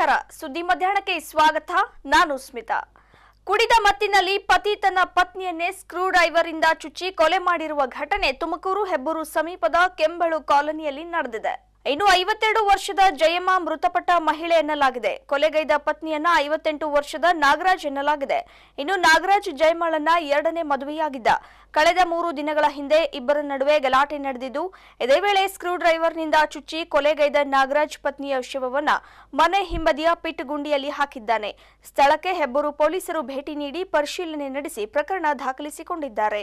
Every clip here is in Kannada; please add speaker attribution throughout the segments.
Speaker 1: ನಮಸ್ಕಾರ ಸುದ್ದಿ ಮಧ್ಯಾಹ್ನಕ್ಕೆ ಸ್ವಾಗತ ನಾನು ಸ್ಮಿತಾ ಕುಡಿದ ಮತ್ತಿನಲ್ಲಿ ಪತಿ ತನ್ನ ಪತ್ನಿಯನ್ನೇ ಸ್ಕ್ರೂ ಡ್ರೈವರ್ ಇಂದ ಚುಚ್ಚಿ ಕೊಲೆ ಮಾಡಿರುವ ಘಟನೆ ತುಮಕೂರು ಹೆಬ್ಬೂರು ಸಮೀಪದ ಕೆಂಬಳು ಕಾಲೋನಿಯಲ್ಲಿ ನಡೆದಿದೆ ಇನ್ನು ಐವತ್ತೆರಡು ವರ್ಷದ ಜಯಮ್ಮ ಮೃತಪಟ್ಟ ಮಹಿಳೆ ಎನ್ನಲಾಗಿದೆ ಕೊಲೆಗೈದ ಪತ್ನಿಯನ್ನ ಐವತ್ತೆಂಟು ವರ್ಷದ ನಾಗರಾಜ್ ಎನ್ನಲಾಗಿದೆ ಇನ್ನು ನಾಗರಾಜ್ ಜಯಮ್ಮಳನ್ನ ಎರಡನೇ ಮದುವೆಯಾಗಿದ್ದ ಕಳೆದ ಮೂರು ದಿನಗಳ ಹಿಂದೆ ಇಬ್ಬರ ನಡುವೆ ಗಲಾಟೆ ನಡೆದಿದ್ದು ಇದೇ ವೇಳೆ ಸ್ಕ್ರೂ ಡ್ರೈವರ್ನಿಂದ ಚುಚ್ಚಿ ಕೊಲೆಗೈದ ನಾಗರಾಜ್ ಪತ್ನಿಯ ಶವವನ್ನ ಮನೆ ಹಿಂಬದಿಯ ಪಿಟ್ ಗುಂಡಿಯಲ್ಲಿ ಹಾಕಿದ್ದಾನೆ ಸ್ಥಳಕ್ಕೆ ಹೆಬ್ಬೂರು ಪೊಲೀಸರು ಭೇಟಿ ನೀಡಿ ಪರಿಶೀಲನೆ ನಡೆಸಿ ಪ್ರಕರಣ ದಾಖಲಿಸಿಕೊಂಡಿದ್ದಾರೆ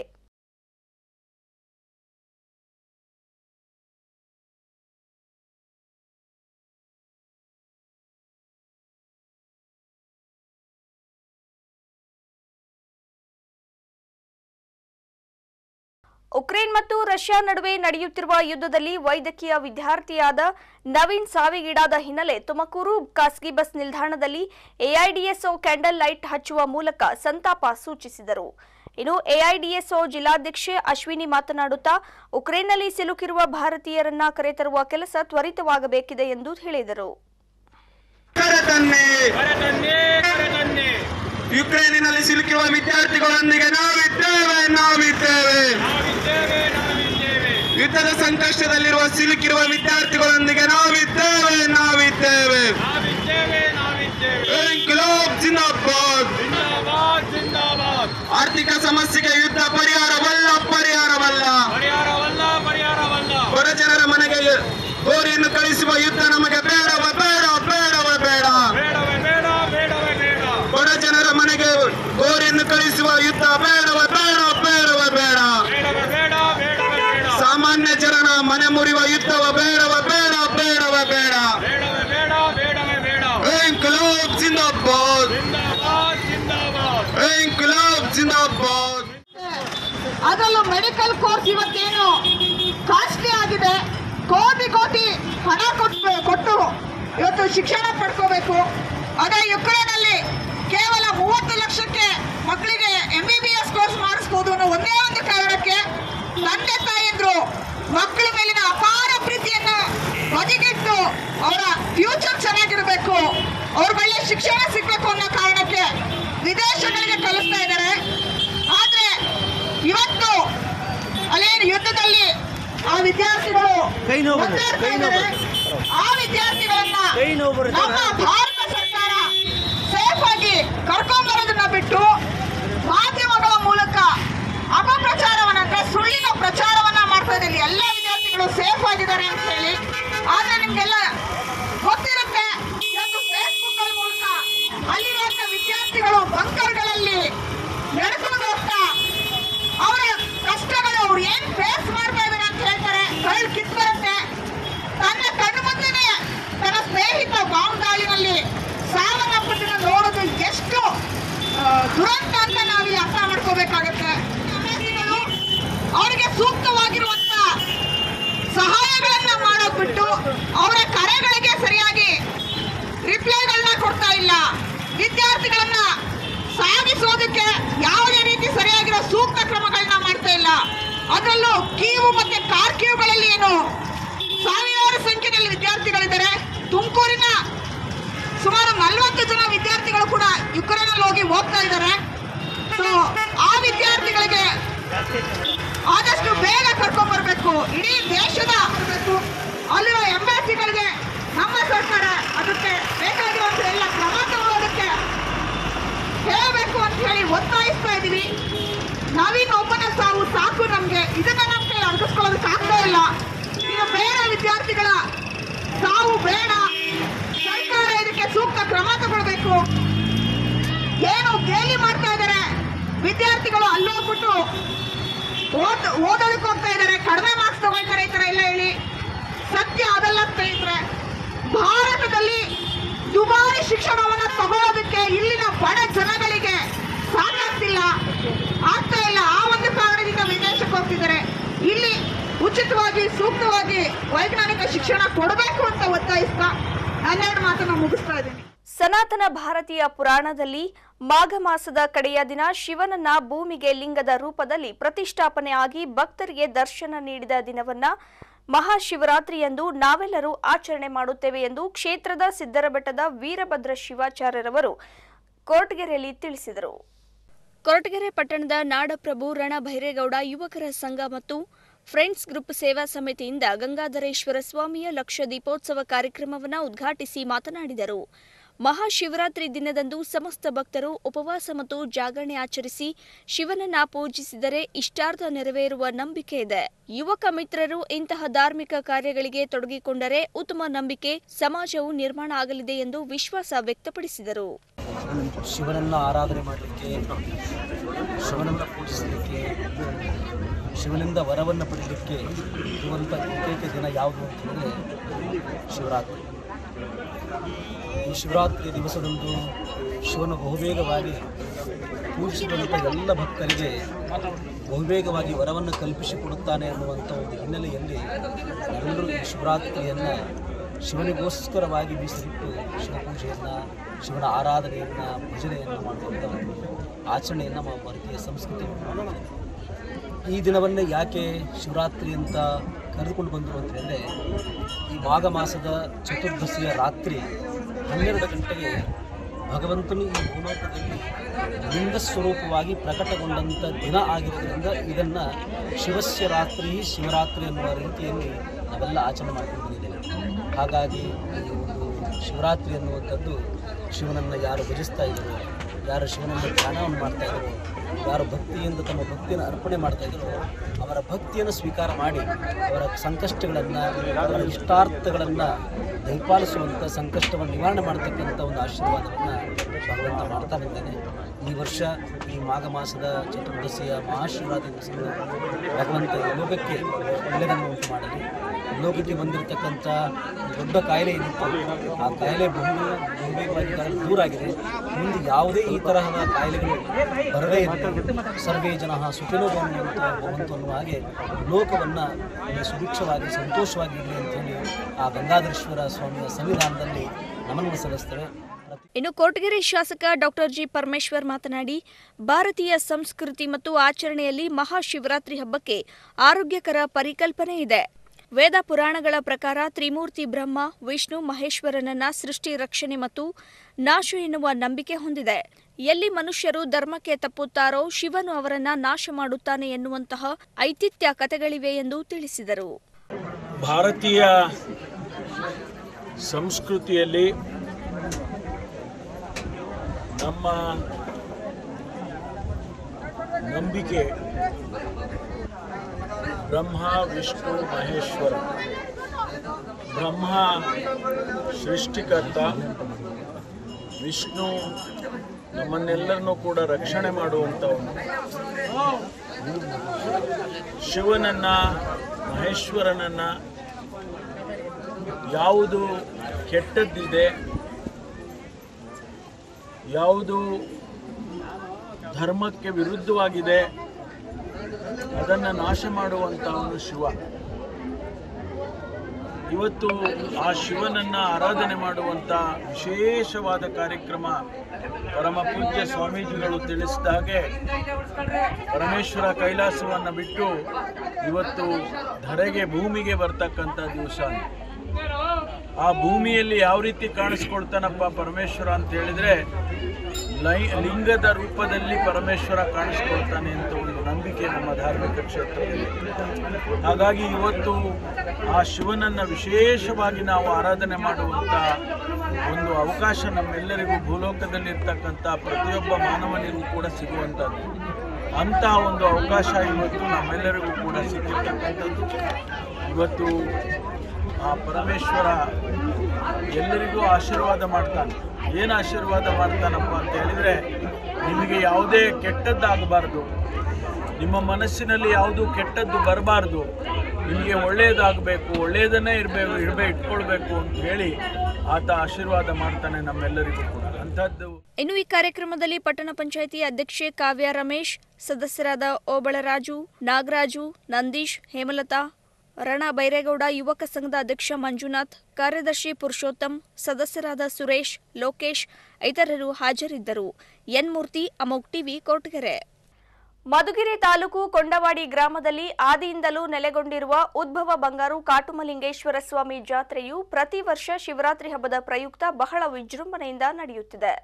Speaker 1: ಉಕ್ರೇನ್ ಮತ್ತು ರಷ್ಯಾ ನಡುವೆ ನಡೆಯುತ್ತಿರುವ ಯುದ್ಧದಲ್ಲಿ ವೈದ್ಯಕೀಯ ವಿದ್ಯಾರ್ಥಿಯಾದ ನವೀನ್ ಸಾವಿಗೀಡಾದ ಹಿನ್ನೆಲೆ ತುಮಕೂರು ಖಾಸಗಿ ಬಸ್ ನಿಲ್ದಾಣದಲ್ಲಿ ಎಐಡಿಎಸ್ಒ ಕ್ಯಾಂಡಲ್ ಲೈಟ್ ಹಚ್ಚುವ ಮೂಲಕ ಸಂತಾಪ ಸೂಚಿಸಿದರು ಇನ್ನು ಎಐಡಿಎಸ್ಒ ಜಿಲ್ಲಾಧ್ಯಕ್ಷೆ ಅಶ್ವಿನಿ ಮಾತನಾಡುತ್ತಾ ಉಕ್ರೇನ್ನಲ್ಲಿ ಸಿಲುಕಿರುವ ಭಾರತೀಯರನ್ನ ಕರೆತರುವ ಕೆಲಸ ತ್ವರಿತವಾಗಬೇಕಿದೆ ಎಂದು ಹೇಳಿದರು
Speaker 2: ಕರೆತನ್ನಿ
Speaker 3: ಕರೆತನ್ನಿ ಕರೆತನ್ನಿ
Speaker 2: ಯುಕ್ರೇನಿನಲ್ಲಿ ಸಿಲುಕಿರುವ ವಿದ್ಯಾರ್ಥಿಗಳೊಂದಿಗೆ ನಾವಿದ್ದೇವೆ ನಾವಿದ್ದೇವೆ
Speaker 3: ನಾವಿದ್ದೇವೆ ನಾವಿದ್ದೇವೆ
Speaker 2: ಯುದ್ಧದ ಸಂಕಷ್ಟದಲ್ಲಿರುವ ಸಿಲುಕಿರುವ ವಿದ್ಯಾರ್ಥಿಗಳೊಂದಿಗೆ ನಾವಿದ್ದೇವೆ ನಾವಿದ್ದೇವೆ
Speaker 3: ನಾವಿದ್ದೇವೆ ನಾವಿದ್ದೇವೆ
Speaker 2: ಇನ್ಕ್ಲಾಬ್ ಜಿಂದಾಬಾದ್
Speaker 3: ಜಿಂದಾಬಾದ್ ಜಿಂದಾಬಾದ್
Speaker 2: ಆರ್ಥಿಕ ಸಮಸ್ಯೆಗೆ ಯುದ್ಧ ಪರಿಹಾರವಲ್ಲ ಪರಿಹಾರವಲ್ಲ
Speaker 3: ಪರಿಹಾರವಲ್ಲ ಪರಿಹಾರವಲ್ಲ
Speaker 2: ಬಡ ಜನರ ಮನೆಗೆ ಗೋರಿಯನ್ನು ಕಳಿಸುವ ಯುದ್ಧ ನಮಗೆ ಬೇಡವ ಬೇಡ ಬೇಡವ ಬೇಡ
Speaker 3: ಬೇಡವೇ ಬೇಡ ಬೇಡವೇ ಬೇಡ
Speaker 2: ಬಡ ಜನರ ಮನೆಗೆ ಗೋರಿಯನ್ನು ಕಳಿಸುವ ಯುದ್ಧ ಬೇಡವ ಬೇಡ ಬೇಡವ ಬೇಡ
Speaker 3: ಬೇಡವೇ ಬೇಡ ಬೇಡವೇ ಬೇಡ
Speaker 2: ಸಾಮಾನ್ಯ ಜನರ ಮನೆ ಮುರಿಯುವ ಯುದ್ಧವ ಬೇಡವ ಬೇಡ ಬೇಡವ ಬೇಡ
Speaker 3: ಬೇಡವೇ ಬೇಡ ಬೇಡವೇ ಬೇಡ
Speaker 2: ಇನ್ಕ್ಲಾಬ್ ಜಿಂದಾಬಾದ್
Speaker 3: ಜಿಂದಾಬಾದ್ ಜಿಂದಾಬಾದ್
Speaker 2: ಇನ್ಕ್ಲಾಬ್ ಜಿಂದಾಬಾದ್
Speaker 4: ಅದರಲ್ಲೂ ಮೆಡಿಕಲ್ ಕೋರ್ಸ್ ಇವತ್ತೇನು ಕಾಸ್ಟ್ಲಿ ಆಗಿದೆ ಕೋಟಿ ಕೋಟಿ ಹಣ ಕೊಟ್ಟು ಕೊಟ್ಟು ಇವತ್ತು ಶಿಕ್ಷಣ ಪಡ್ಕೋಬೇಕು ಅದೇ ಯುಕ್ರೇನಲ್ಲಿ ಕೇವಲ ಮೂವತ್ತು ಲಕ್ಷಕ್ಕೆ ಮಕ್ಕಳಿಗೆ M B B S course ಮಾಡಿಸ್ಬೋದು ಅನ್ನೋ ಒಂದೇ ಒಂದು ಕಾರಣಕ್ಕೆ ತಂದೆ ತಾಯಂದ್ರು ಮಕ್ಕಳ ಮೇಲಿನ ಅಪಾರ ಪ್ರೀತಿಯನ್ನ ಬದಿಗಿಟ್ಟು ಅವರ ಫ್ಯೂಚರ್ ಚೆನ್ನಾಗಿರಬೇಕು ಅವ್ರ ಒಳ್ಳೆ ಶಿಕ್ಷಣ ಸಿಗ್ಬೇಕು ಅನ್ನೋ ಕಾರಣಕ್ಕೆ ವಿದೇಶಗಳಿಗೆ ಕಲಿಸ್ತಾ ಇದ್ದಾರೆ ಆದ್ರೆ ಇವತ್ತು ಅಲ್ಲೇನು ಯುದ್ಧದಲ್ಲಿ ಆ ವಿದ್ಯಾರ್ಥಿಗಳು ಒದ್ದಾಡ್ತಾ ಇದ್ದಾರೆ. ಆ ವಿದ್ಯಾರ್ಥಿಗಳನ್ನ ನಮ್ಮ ಭಾರತ ಸರ್ಕಾರ ಸೇಫ್ ಆಗಿ ಕರ್ಕೊಂಡ್ಬರೋದನ್ನ ಬಿಟ್ಟು ಮಾಧ್ಯಮಗಳ ಮೂಲಕ ಅಪಪ್ರಚಾರವನ್ನ ಅಂದ್ರೆ ಸುಳ್ಳಿನ ಪ್ರಚಾರವನ್ನ ಮಾಡ್ತಾ ಇದ್ದಾರೆ ಎಲ್ಲ ವಿದ್ಯಾರ್ಥಿಗಳು ಸೇಫ್ ಆಗಿದ್ದಾರೆ ಅಂತ ಹೇಳಿ ಆದ್ರೆ ನಿಮ್ಗೆಲ್ಲ ಗೊತ್ತಿರುತ್ತೆ ಇವತ್ತು ಫೇಸ್ಬುಕ್ ಮೂಲಕ ಅಲ್ಲಿರುವಂತ ವಿದ್ಯಾರ್ಥಿಗಳು ಬಂಕರ್ಗಳಲ್ಲಿ ನಡ್ಕೊಂಡು ಹೋಗ್ತಾ ಅವರ ಕಷ್ಟಗಳು ಅವ್ರು ಏನ್ ಫೇಸ್ ಮಾಡ್ತಾ ಇದಾರೆ ಅಂತ ಹೇಳ್ತಾರೆ ಕಳ್ಳು ಕಿತ್ ಬರುತ್ತೆ ತನ್ನ ಕಣ್ಣು ಮುಂದೆನೆ ತನ್ನ ಸ್ನೇಹಿತ ಬಾಂಬ್ ದಾಳಿನಲ್ಲಿ ಸಾವನ್ನಪ್ಪದನ್ನ ನೋಡೋದು ಎಷ್ಟು ಆ, ದುರಂತ ಅಂತ ನಾವಿಲ್ಲಿ ಅರ್ಥ ಮಾಡ್ಕೋಬೇಕಾಗತ್ತೆ ವಿದ್ಯಾರ್ಥಿಗಳು ಅವರಿಗೆ ಸೂಕ್ತವಾಗಿರುವಂತ ಸಹಾಯಗಳನ್ನ ಮಾಡೋದ್ ಬಿಟ್ಟು ಅವರ ಕರೆಗಳಿಗೆ ಸರಿಯಾಗಿ ರಿಪ್ಲೈಗಳನ್ನ ಕೊಡ್ತಾ ಇಲ್ಲ ವಿದ್ಯಾರ್ಥಿಗಳನ್ನ ಸಾಗಿಸೋದಕ್ಕೆ ಯಾವುದೇ ರೀತಿ ಸರಿಯಾಗಿರೋ ಸೂಕ್ತ ಕ್ರಮಗಳನ್ನ ಮಾಡ್ತಾ ಇಲ್ಲ ಅದರಲ್ಲೂ ಕೀವು ಮತ್ತೆ ಕಾರ್ ಕ್ಯೂಗಳಲ್ಲಿ ಏನು ಸಾವಿರಾರು ಸಂಖ್ಯೆಯಲ್ಲಿ ವಿದ್ಯಾರ್ಥಿಗಳಿದ್ದಾರೆ ತುಮಕೂರಿನ ಸುಮಾರು ನಲವತ್ತು ಜನ ವಿದ್ಯಾರ್ಥಿಗಳು ಕೂಡ ಯುಕ್ರೇನಲ್ಲಿ ಹೋಗಿ ಓದ್ತಾ ಇದ್ದಾರೆ ಸೊ ಆ ವಿದ್ಯಾರ್ಥಿಗಳಿಗೆ ಆದಷ್ಟು ಬೇಗ ಕರ್ಕೊಂಡ್ ಬರ್ಬೇಕು ಇಡೀ ದೇಶದ ಬರ್ಬೇಕು ಅಲ್ಲಿರೋ ಎಂಬಾಸಿಗಳಿಗೆ ನಮ್ಮ ಸರ್ಕಾರ ಅದಕ್ಕೆ ಬೇಕಾಗಿರುವಂತ ಎಲ್ಲ ಕ್ರಮ ತಗೊಳ್ಳೋದಕ್ಕೆ ಹೇಳಬೇಕು ಅಂತ ಹೇಳಿ ಒತ್ತಾಯಿಸ್ತಾ ಇದೀವಿ ನವೀನ್ ಒಬ್ಬನ ಸಾವು ಸಾಕು ನಮ್ಗೆ ಇದನ್ನ ನಮ್ ಕೈ ಅಡಗಿಸ್ಕೊಳ್ಳೋದಕ್ಕೆ ಆಗ್ತಾ ಇಲ್ಲ ಇನ್ನು ಬೇರೆ ವಿದ್ಯಾರ್ಥಿಗಳ ಸಾವು ಬೇಡ ಸರ್ಕಾರ ಇದಕ್ಕೆ ಸೂಕ್ತ ಕ್ರಮ ತಗೊಳ್ಬೇಕು ಏನು ಗೇಲಿ ಮಾಡ್ತಾ ಇದ್ದಾರೆ ವಿದ್ಯಾರ್ಥಿಗಳು ಅಲ್ಲೋಗ್ಬಿಟ್ಟು ಓದ್ ಓದೋದಕ್ಕೆ ಹೋಗ್ತಾ ಇದ್ದಾರೆ ಕಡಿಮೆ ಮಾರ್ಕ್ಸ್ ತಗೊಳ್ತಾರೆ ಈ ತರ ಎಲ್ಲ ಹೇಳಿ ಸತ್ಯ ಅದಲ್ಲ ಸ್ನೇಹಿತರೆ ಭಾರತದಲ್ಲಿ ದುಬಾರಿ ಶಿಕ್ಷಣವನ್ನ ತಗೊಳ್ಳೋದಕ್ಕೆ ಇಲ್ಲಿನ ಬಡ ಜನಗಳಿಗೆ ಸಾಕಾಗ್ತಿಲ್ಲ ಆಗ್ತಾ ಇಲ್ಲ ಆ ಒಂದು ಕಾರಣದಿಂದ ವಿದೇಶಕ್ಕೆ ಹೋಗ್ತಿದ್ದಾರೆ ಇಲ್ಲಿ ಉಚಿತವಾಗಿ ಸೂಕ್ತವಾಗಿ ವೈಜ್ಞಾನಿಕ ಶಿಕ್ಷಣ ಕೊಡಬೇಕು ಅಂತ ಒತ್ತಾಯಿಸ್ತಾ ಹನ್ನೆರಡು ಮಾತನ್ನ ಮುಗಿಸ್ತಾ ಇದ್ದೀನಿ
Speaker 1: ಸನಾತನ ಭಾರತೀಯ ಪುರಾಣದಲ್ಲಿ ಮಾಘ ಮಾಸದ ಕಡೆಯ ದಿನ ಶಿವನನ್ನ ಭೂಮಿಗೆ ಲಿಂಗದ ರೂಪದಲ್ಲಿ ಪ್ರತಿಷ್ಠಾಪನೆ ಆಗಿ ಭಕ್ತರಿಗೆ ದರ್ಶನ ನೀಡಿದ ದಿನವನ್ನ ಮಹಾಶಿವರಾತ್ರಿಯಂದು ನಾವೆಲ್ಲರೂ ಆಚರಣೆ ಮಾಡುತ್ತೇವೆ ಎಂದು ಕ್ಷೇತ್ರದ ಸಿದ್ದರಬೆಟ್ಟದ ವೀರಭದ್ರ ಶಿವಾಚಾರ್ಯರವರು ಕೋರ್ಟ್ಗೆರೆಯಲ್ಲಿ ತಿಳಿಸಿದರು ಕೊರಟಗೆರೆ ಪಟ್ಟಣದ ನಾಡಪ್ರಭು ರಣ ಭೈರೇಗೌಡ ಯುವಕರ ಸಂಘ ಮತ್ತು ಫ್ರೆಂಡ್ಸ್ ಗ್ರೂಪ್ ಸೇವಾ ಸಮಿತಿಯಿಂದ ಗಂಗಾಧರೇಶ್ವರ ಸ್ವಾಮಿಯ ಲಕ್ಷ ದೀಪೋತ್ಸವ ಕಾರ್ಯಕ್ರಮವನ್ನು ಉದ್ಘಾಟಿಸಿ ಮಾತನಾಡಿದರು ಮಹಾಶಿವರಾತ್ರಿ ದಿನದಂದು ಸಮಸ್ತ ಭಕ್ತರು ಉಪವಾಸ ಮತ್ತು ಜಾಗರಣೆ ಆಚರಿಸಿ ಶಿವನನ್ನ ಪೂಜಿಸಿದರೆ ಇಷ್ಟಾರ್ಥ ನೆರವೇರುವ ನಂಬಿಕೆ ಇದೆ ಯುವಕ ಮಿತ್ರರು ಇಂತಹ ಧಾರ್ಮಿಕ ಕಾರ್ಯಗಳಿಗೆ ತೊಡಗಿಕೊಂಡರೆ ಉತ್ತಮ ನಂಬಿಕೆ ಸಮಾಜವು ನಿರ್ಮಾಣ ಆಗಲಿದೆ ಎಂದು ವಿಶ್ವಾಸ ವ್ಯಕ್ತಪಡಿಸಿದರು
Speaker 5: ಶಿವನನ್ನು ಆರಾಧನೆ ಮಾಡಲಿಕ್ಕೆ ಶಿವನನ್ನು ಪೂಜಿಸಲಿಕ್ಕೆ ಶಿವನಿಂದ ವರವನ್ನು ಪಡೀಲಿಕ್ಕೆ ಇರುವಂಥ ಏಕೈಕ ದಿನ ಯಾವುದು ಅಂತ ಹೇಳಿದ್ರೆ ಶಿವರಾತ್ರಿ ಈ ಶಿವರಾತ್ರಿ ದಿವಸದಂದು ಶಿವನು ಬಹುಬೇಗವಾಗಿ ಪೂಜಿಸಿದಂಥ ಎಲ್ಲ ಭಕ್ತರಿಗೆ ಬಹುಬೇಗವಾಗಿ ವರವನ್ನು ಕಲ್ಪಿಸಿಕೊಡುತ್ತಾನೆ ಅನ್ನುವಂಥ ಒಂದು ಹಿನ್ನೆಲೆಯಲ್ಲಿ ನಾವೆಲ್ಲರೂ ಈ ಶಿವರಾತ್ರಿಯನ್ನು ಶಿವನಿಗೋಸ್ಕರವಾಗಿ ಮೀಸಲಿಟ್ಟು ಶಿವಪೂಜೆಯನ್ನು ಶಿವನ ಆರಾಧನೆಯನ್ನು ಭಜನೆಯನ್ನು ಮಾಡುವಂಥ ಒಂದು ಆಚರಣೆಯನ್ನು ನಮ್ಮ ಭಾರತೀಯ ಸಂಸ್ಕೃತಿ ಈ ದಿನವನ್ನೇ ಯಾಕೆ ಶಿವರಾತ್ರಿ ಅಂತ ಕರೆದುಕೊಂಡು ಬಂದರು ಅಂತ ಹೇಳಿದ್ರೆ ಈ ಮಾಘ ಮಾಸದ ಚತುರ್ದಶಿಯ ರಾತ್ರಿ ಹನ್ನೆರಡು ಗಂಟೆಗೆ ಭಗವಂತನು ಈ ಭೂಲೋಕದಲ್ಲಿ ಲಿಂಗ ಸ್ವರೂಪವಾಗಿ ಪ್ರಕಟಗೊಂಡಂಥ ದಿನ ಆಗಿರೋದ್ರಿಂದ ಇದನ್ನು ಶಿವಸ್ಯ ರಾತ್ರಿ ಶಿವರಾತ್ರಿ ಅನ್ನುವ ರೀತಿಯಲ್ಲಿ ನಾವೆಲ್ಲ ಆಚರಣೆ ಮಾಡ್ಕೊಂಡು ಬಂದಿದ್ದೇವೆ ಹಾಗಾಗಿ ಈ ಒಂದು ಶಿವರಾತ್ರಿ ಅನ್ನುವಂಥದ್ದು ಶಿವನನ್ನು ಯಾರು ಭಜಿಸ್ತಾ ಇದ್ದಾರೋ ಯಾರು ಶಿವನನ್ನು ಧ್ಯಾನವನ್ನು ಮಾಡ್ತಾ ಇದ್ದಾರೋ ಯಾರು ಭಕ್ತಿಯಿಂದ ತಮ್ಮ ಭಕ್ತಿಯನ್ನು ಅರ್ಪಣೆ ಮಾಡ್ತಾ ಇದ್ದಾರೋ ಅವರ ಭಕ್ತಿಯನ್ನು ಸ್ವೀಕಾರ ಮಾಡಿ ಅವರ ಸಂಕಷ್ಟಗಳನ್ನು ಅವರ ಇಷ್ಟಾರ್ಥಗಳನ್ನು ದಯಪಾಲಿಸುವಂಥ ಸಂಕಷ್ಟವನ್ನು ನಿವಾರಣೆ ಮಾಡ್ತಕ್ಕಂಥ ಒಂದು ಆಶೀರ್ವಾದವನ್ನು ಭಗವಂತ ಮಾಡ್ತಾ ಬಂದಾನೆ ಈ ವರ್ಷ ಈ ಮಾಘ ಮಾಸದ ಚತುರ್ದಶಿಯ ಮಹಾಶಿವರಾತ್ರಿ ದಿವಸಗಳು ಭಗವಂತ ಈ ಲೋಕಕ್ಕೆ ಒಳ್ಳೆಯದನ್ನು ಉಂಟು ಮಾಡಲಿ ಲೋಕಕ್ಕೆ ಬಂದಿರತಕ್ಕಂಥ ದೊಡ್ಡ ಕಾಯಿಲೆ ಏನಿತ್ತು ಆ ಕಾಯಿಲೆ ಬಹು ಬಹುಬೇಗವಾಗಿ ಇದರಲ್ಲಿ ದೂರ ಆಗಿದೆ ಮುಂದೆ ಯಾವುದೇ ಈ ತರಹದ ಕಾಯಿಲೆಗಳು ಬರದೇ ಇರಲಿ ಸರ್ವೇ ಜನ ಸುಖಿನೋ ಅನ್ನುವಂಥ ಭಗವಂತ ಅನ್ನುವ ಹಾಗೆ ಲೋಕವನ್ನು ಸುಭಿಕ್ಷವಾಗಿ ಸಂತೋಷವಾಗಿ ಇರಲಿ ಅಂತೇಳಿ ಆ ಗಂಗಾಧರೇಶ್ವರ ಸ್ವಾಮಿಯ ಸನ್ನಿಧಾನದಲ್ಲಿ ನಮನವನ್ನು ಸಲ್ಲಿಸ್ತೇವೆ ಪ್ರತಿ
Speaker 1: ಇನ್ನು ಕೊರಟಗೆರೆ ಶಾಸಕ ಡಾಕ್ಟರ್ ಜಿ ಪರಮೇಶ್ವರ್ ಮಾತನಾಡಿ ಭಾರತೀಯ ಸಂಸ್ಕೃತಿ ಮತ್ತು ಆಚರಣೆಯಲ್ಲಿ ಮಹಾಶಿವರಾತ್ರಿ ಹಬ್ಬಕ್ಕೆ ಆರೋಗ್ಯಕರ ಪರಿಕಲ್ಪನೆ ಇದೆ ವೇದ ಪುರಾಣಗಳ ಪ್ರಕಾರ ತ್ರಿಮೂರ್ತಿ ಬ್ರಹ್ಮ ವಿಷ್ಣು ಮಹೇಶ್ವರನನ್ನ ಸೃಷ್ಟಿ ರಕ್ಷಣೆ ಮತ್ತು ನಾಶ ಎನ್ನುವ ನಂಬಿಕೆ ಹೊಂದಿದೆ ಎಲ್ಲಿ ಮನುಷ್ಯರು ಧರ್ಮಕ್ಕೆ ತಪ್ಪುತ್ತಾರೋ ಶಿವನು ಅವರನ್ನ ನಾಶ ಮಾಡುತ್ತಾನೆ ಎನ್ನುವಂತಹ ಐತಿಹ್ಯ ಕಥೆಗಳಿವೆ ಎಂದು ತಿಳಿಸಿದರು
Speaker 6: ಭಾರತೀಯ ಸಂಸ್ಕೃತಿಯಲ್ಲಿ ನಮ್ಮ ನಂಬಿಕೆ ಬ್ರಹ್ಮ ವಿಷ್ಣು ಮಹೇಶ್ವರ ಬ್ರಹ್ಮ ಸೃಷ್ಟಿಕರ್ತ ವಿಷ್ಣು ನಮ್ಮನ್ನೆಲ್ಲರನ್ನೂ ಕೂಡ ರಕ್ಷಣೆ ಮಾಡುವಂಥವನು ಶಿವನನ್ನ ಮಹೇಶ್ವರನನ್ನ ಯಾವುದು ಕೆಟ್ಟದ್ದಿದೆ ಯಾವುದು ಧರ್ಮಕ್ಕೆ ವಿರುದ್ಧವಾಗಿದೆ ಅದನ್ನು ನಾಶ ಮಾಡುವಂಥವನು ಶಿವ ಇವತ್ತು ಆ ಶಿವನನ್ನ ಆರಾಧನೆ ಮಾಡುವಂಥ ವಿಶೇಷವಾದ ಕಾರ್ಯಕ್ರಮ ಪರಮ ಪೂಜ್ಯ ಸ್ವಾಮೀಜಿಗಳು ತಿಳಿಸಿದ ಹಾಗೆ ಪರಮೇಶ್ವರ ಕೈಲಾಸವನ್ನು ಬಿಟ್ಟು ಇವತ್ತು ಧರೆಗೆ ಭೂಮಿಗೆ ಬರ್ತಕ್ಕಂಥ ದಿವಸ ಆ ಭೂಮಿಯಲ್ಲಿ ಯಾವ ರೀತಿ ಕಾಣಿಸ್ಕೊಳ್ತಾನಪ್ಪ ಪರಮೇಶ್ವರ ಅಂತ ಹೇಳಿದ್ರೆ ಲೈ ಲಿಂಗದ ರೂಪದಲ್ಲಿ ಪರಮೇಶ್ವರ ಕಾಣಿಸ್ಕೊಳ್ತಾನೆ ಅಂತ ಒಂದು ನಂಬಿಕೆ ನಮ್ಮ ಧಾರ್ಮಿಕ ಕ್ಷೇತ್ರದಲ್ಲಿ ಹಾಗಾಗಿ ಇವತ್ತು ಆ ಶಿವನನ್ನು ವಿಶೇಷವಾಗಿ ನಾವು ಆರಾಧನೆ ಮಾಡುವಂಥ ಒಂದು ಅವಕಾಶ ನಮ್ಮೆಲ್ಲರಿಗೂ ಭೂಲೋಕದಲ್ಲಿರ್ತಕ್ಕಂಥ ಪ್ರತಿಯೊಬ್ಬ ಮಾನವನಿಗೂ ಕೂಡ ಸಿಗುವಂಥದ್ದು ಅಂತಹ ಒಂದು ಅವಕಾಶ ಇವತ್ತು ನಮ್ಮೆಲ್ಲರಿಗೂ ಕೂಡ ಸಿಕ್ಕಿರ್ತಕ್ಕಂಥದ್ದು ಇವತ್ತು ಆ ಪರಮೇಶ್ವರ ಎಲ್ಲರಿಗೂ ಆಶೀರ್ವಾದ ಮಾಡ್ತಾನೆ ಏನು ಆಶೀರ್ವಾದ ಮಾಡ್ತಾನಪ್ಪ ಅಂತ ಹೇಳಿದರೆ ನಿಮಗೆ ಯಾವುದೇ ಕೆಟ್ಟದ್ದಾಗಬಾರ್ದು ನಿಮ್ಮ ಮನಸ್ಸಿನಲ್ಲಿ ಯಾವುದು ಕೆಟ್ಟದ್ದು ಬರಬಾರ್ದು ನಿಮಗೆ ಒಳ್ಳೆಯದಾಗಬೇಕು ಒಳ್ಳೆಯದನ್ನೇ ಇರಬೇಕು ಇರಬೇಕು ಇಟ್ಕೊಳ್ಬೇಕು ಅಂತ ಹೇಳಿ ಆತ ಆಶೀರ್ವಾದ ಮಾಡ್ತಾನೆ ನಮ್ಮೆಲ್ಲರಿಗೂ ಕೂಡ ಅಂಥದ್ದು
Speaker 1: ಇನ್ನು ಈ ಕಾರ್ಯಕ್ರಮದಲ್ಲಿ ಪಟ್ಟಣ ಪಂಚಾಯಿತಿ ಅಧ್ಯಕ್ಷೆ ಕಾವ್ಯ ರಮೇಶ್ ಸದಸ್ಯರಾದ ಓಬಳರಾಜು ನಾಗರಾಜು ನಂದೀಶ್ ಹೇಮಲತಾ ರಣ ಬೈರೇಗೌಡ ಯುವಕ ಸಂಘದ ಅಧ್ಯಕ್ಷ ಮಂಜುನಾಥ್ ಕಾರ್ಯದರ್ಶಿ ಪುರುಷೋತ್ತಮ್ ಸದಸ್ಯರಾದ ಸುರೇಶ್ ಲೋಕೇಶ್ ಇತರರು ಹಾಜರಿದ್ದರು ಎನ್ ಮೂರ್ತಿ ಅಮೋಕ್ ಟಿವಿ ಕೊರಟಗೆರೆ ಮಧುಗಿರಿ ತಾಲೂಕು ಕೊಂಡವಾಡಿ ಗ್ರಾಮದಲ್ಲಿ ಆದಿಯಿಂದಲೂ ನೆಲೆಗೊಂಡಿರುವ ಉದ್ಭವ ಬಂಗಾರು ಕಾಟುಮಲಿಂಗೇಶ್ವರ ಸ್ವಾಮಿ ಜಾತ್ರೆಯು ಪ್ರತಿ ವರ್ಷ ಶಿವರಾತ್ರಿ ಹಬ್ಬದ ಪ್ರಯುಕ್ತ ಬಹಳ ವಿಜೃಂಭಣೆಯಿಂದ ನಡೆಯುತ್ತಿದೆ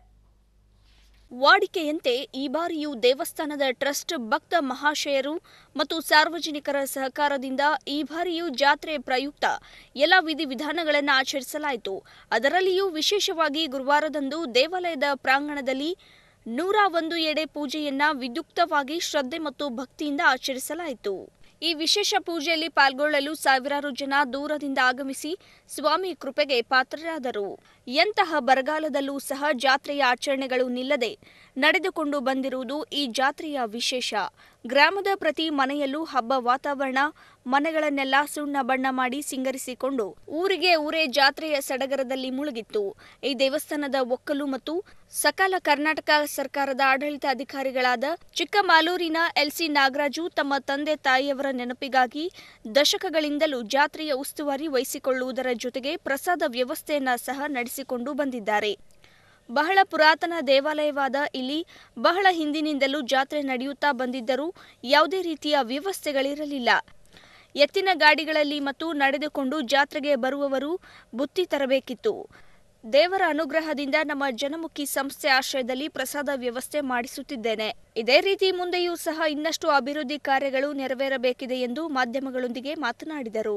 Speaker 1: ವಾಡಿಕೆಯಂತೆ ಈ ಬಾರಿಯೂ ದೇವಸ್ಥಾನದ ಟ್ರಸ್ಟ್ ಭಕ್ತ ಮಹಾಶಯರು ಮತ್ತು ಸಾರ್ವಜನಿಕರ ಸಹಕಾರದಿಂದ ಈ ಬಾರಿಯೂ ಜಾತ್ರೆ ಪ್ರಯುಕ್ತ ಎಲ್ಲ ವಿಧಿವಿಧಾನಗಳನ್ನು ಆಚರಿಸಲಾಯಿತು ಅದರಲ್ಲಿಯೂ ವಿಶೇಷವಾಗಿ ಗುರುವಾರದಂದು ದೇವಾಲಯದ ಪ್ರಾಂಗಣದಲ್ಲಿ ನೂರ ಒಂದು ಎಡೆ ಪೂಜೆಯನ್ನ ವಿದ್ಯುಕ್ತವಾಗಿ ಶ್ರದ್ಧೆ ಮತ್ತು ಭಕ್ತಿಯಿಂದ ಆಚರಿಸಲಾಯಿತು ಈ ವಿಶೇಷ ಪೂಜೆಯಲ್ಲಿ ಪಾಲ್ಗೊಳ್ಳಲು ಸಾವಿರಾರು ಜನ ದೂರದಿಂದ ಆಗಮಿಸಿ ಸ್ವಾಮಿ ಕೃಪೆಗೆ ಪಾತ್ರರಾದರು ಎಂತಹ ಬರಗಾಲದಲ್ಲೂ ಸಹ ಜಾತ್ರೆಯ ಆಚರಣೆಗಳು ನಿಲ್ಲದೆ ನಡೆದುಕೊಂಡು ಬಂದಿರುವುದು ಈ ಜಾತ್ರೆಯ ವಿಶೇಷ ಗ್ರಾಮದ ಪ್ರತಿ ಮನೆಯಲ್ಲೂ ಹಬ್ಬ ವಾತಾವರಣ ಮನೆಗಳನ್ನೆಲ್ಲ ಸುಣ್ಣ ಬಣ್ಣ ಮಾಡಿ ಸಿಂಗರಿಸಿಕೊಂಡು ಊರಿಗೆ ಊರೇ ಜಾತ್ರೆಯ ಸಡಗರದಲ್ಲಿ ಮುಳುಗಿತ್ತು ಈ ದೇವಸ್ಥಾನದ ಒಕ್ಕಲು ಮತ್ತು ಸಕಾಲ ಕರ್ನಾಟಕ ಸರ್ಕಾರದ ಆಡಳಿತ ಅಧಿಕಾರಿಗಳಾದ ಚಿಕ್ಕಮಾಲೂರಿನ ಎಲ್ಸಿ ನಾಗರಾಜು ತಮ್ಮ ತಂದೆ ತಾಯಿಯವರ ನೆನಪಿಗಾಗಿ ದಶಕಗಳಿಂದಲೂ ಜಾತ್ರೆಯ ಉಸ್ತುವಾರಿ ವಹಿಸಿಕೊಳ್ಳುವುದರ ಜೊತೆಗೆ ಪ್ರಸಾದ ವ್ಯವಸ್ಥೆಯನ್ನ ಸಹ ನಡೆಸಿಕೊಂಡು ಬಂದಿದ್ದಾರೆ ಬಹಳ ಪುರಾತನ ದೇವಾಲಯವಾದ ಇಲ್ಲಿ ಬಹಳ ಹಿಂದಿನಿಂದಲೂ ಜಾತ್ರೆ ನಡೆಯುತ್ತಾ ಬಂದಿದ್ದರೂ ಯಾವುದೇ ರೀತಿಯ ವ್ಯವಸ್ಥೆಗಳಿರಲಿಲ್ಲ ಎತ್ತಿನ ಗಾಡಿಗಳಲ್ಲಿ ಮತ್ತು ನಡೆದುಕೊಂಡು ಜಾತ್ರೆಗೆ ಬರುವವರು ಬುತ್ತಿ ತರಬೇಕಿತ್ತು ದೇವರ ಅನುಗ್ರಹದಿಂದ ನಮ್ಮ ಜನಮುಖಿ ಸಂಸ್ಥೆ ಆಶ್ರಯದಲ್ಲಿ ಪ್ರಸಾದ ವ್ಯವಸ್ಥೆ ಮಾಡಿಸುತ್ತಿದ್ದೇನೆ ಇದೇ ರೀತಿ ಮುಂದೆಯೂ ಸಹ ಇನ್ನಷ್ಟು ಅಭಿವೃದ್ಧಿ ಕಾರ್ಯಗಳು ನೆರವೇರಬೇಕಿದೆ ಎಂದು ಮಾಧ್ಯಮಗಳೊಂದಿಗೆ ಮಾತನಾಡಿದರು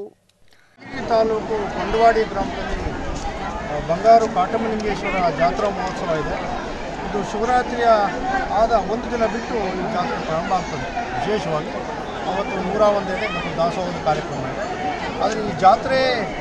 Speaker 7: ಈ ತಾಲೂಕು ಕೊಂಡವಾಡಿ ಗ್ರಾಮದಲ್ಲಿ ಆ, ಬಂಗಾರು ಕಾಟಮಲಿಂಗೇಶ್ವರ ಜಾತ್ರಾ ಮಹೋತ್ಸವ ಇದೆ ಇದು ಶಿವರಾತ್ರಿಯ ಆದ ಒಂದು ದಿನ ಬಿಟ್ಟು ಈ ಜಾತ್ರೆ ಪ್ರಾರಂಭ ಆಗ್ತದೆ ವಿಶೇಷವಾಗಿ ಅವತ್ತು ನೂರ ಒಂದಿದೆ ಮತ್ತು ದಾಸೋಹದ ಕಾರ್ಯಕ್ರಮ ಇದೆ ಆದರೆ ಈ ಜಾತ್ರೆ